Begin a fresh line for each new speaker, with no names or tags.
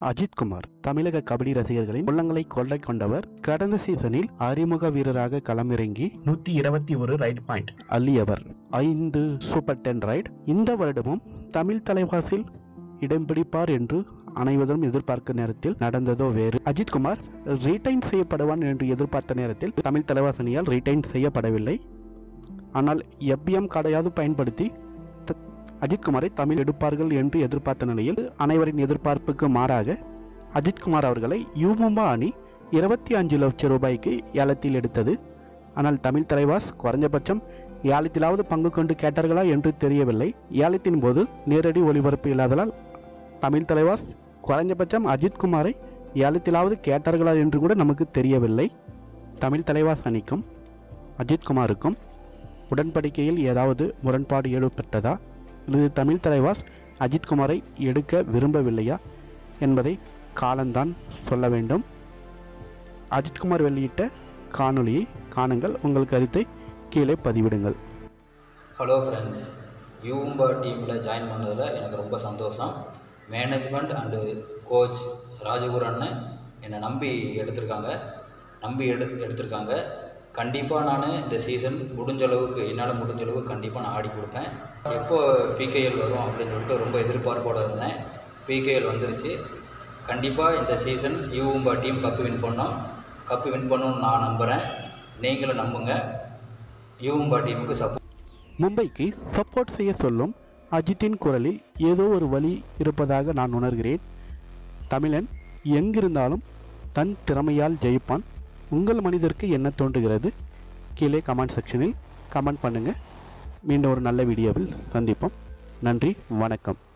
அஜித்குமார் தமிழக கபடி ரசிகர்களின் உள்ளங்களை கொள்ளை கொண்டவர் கடந்த சீசனில் அறிமுக வீரராக களமிறங்கி
நூற்றி இருபத்தி ஒரு ரைட் பாயிண்ட்
அள்ளியவர் ஐந்து சூப்பர் டென் ரைட் இந்த வருடமும் தமிழ் தலைவாசில் இடம் பிடிப்பார் என்று அனைவரும் எதிர்பார்க்க நேரத்தில் நடந்ததோ வேறு அஜித்குமார் ரீடைன் செய்யப்படுவான் என்று எதிர்பார்த்த நேரத்தில் தமிழ் தலைவாசனியால் ரீடைன் செய்யப்படவில்லை ஆனால் எப்பிஎம் கார்டையாவது பயன்படுத்தி த- அஜித்குமாரை தமிழ் எடுப்பார்கள் என்று எதிர்பார்த்த நிலையில் அனைவரின் எதிர்பார்ப்புக்கு மாறாக அஜித்குமார் அவர்களை யூமும்பா அணி இருபத்தி அஞ்சு லட்சம் ரூபாய்க்கு ஏலத்தில் எடுத்தது ஆனால் தமிழ் தலைவாஸ் குறைஞ்சபட்சம் ஏலத்திலாவது பங்கு கொண்டு கேட்டார்களா என்று தெரியவில்லை ஏலத்தின் போது நேரடி ஒளிபரப்பு இல்லாததால் தமிழ் தலைவாஸ் குறைஞ்சபட்சம் அஜித்குமாரை ஏலத்திலாவது கேட்டார்களா என்று கூட நமக்கு தெரியவில்லை தமிழ் தலைவாஸ் அணிக்கும் அஜித்குமாருக்கும் உடன்படிக்கையில் ஏதாவது முரண்பாடு ஏற்பட்டதா அல்லது தமிழ் தலைவாஸ் அஜித்குமாரை எடுக்க விரும்பவில்லையா என்பதை காலம்தான் சொல்ல வேண்டும் அஜித்குமார் வெளியிட்ட காணொளியை காணுங்கள் உங்கள் கருத்தை கீழே பதிவிடுங்கள்
ஹலோ ஃப்ரெண்ட்ஸ் யூம்பா டீமில் ஜாயின் பண்ணதில் எனக்கு ரொம்ப சந்தோஷம் மேனேஜ்மெண்ட் அண்டு கோச் ராஜகுரு அண்ணன் என்னை நம்பி எடுத்திருக்காங்க நம்பி எடு எடுத்திருக்காங்க கண்டிப்பாக நான் இந்த சீசன் முடிஞ்ச அளவுக்கு என்னால் முடிஞ்ச அளவுக்கு கண்டிப்பாக நான் ஆடி கொடுப்பேன் எப்போ பிகேஎல் வரும் அப்படின்னு சொல்லிட்டு ரொம்ப எதிர்பார்ப்போடு இருந்தேன் பிகேஎல் வந்துருச்சு கண்டிப்பாக இந்த சீசன் யூம்பா டீம் கப்பு வின் பண்ணோம் கப்பு வின் பண்ணணும்னு நான் நம்புகிறேன் நீங்களும் நம்புங்க யூம்பா டீமுக்கு சப்போர்ட்
மும்பைக்கு சப்போர்ட் செய்ய சொல்லும் அஜித்தின் குரலில் ஏதோ ஒரு வழி இருப்பதாக நான் உணர்கிறேன் தமிழன் எங்கிருந்தாலும் தன் திறமையால் ஜெயிப்பான் உங்கள் மனிதருக்கு என்ன தோன்றுகிறது கீழே கமெண்ட் செக்ஷனில் கமெண்ட் பண்ணுங்கள் மீண்டும் ஒரு நல்ல வீடியோவில் சந்திப்போம் நன்றி வணக்கம்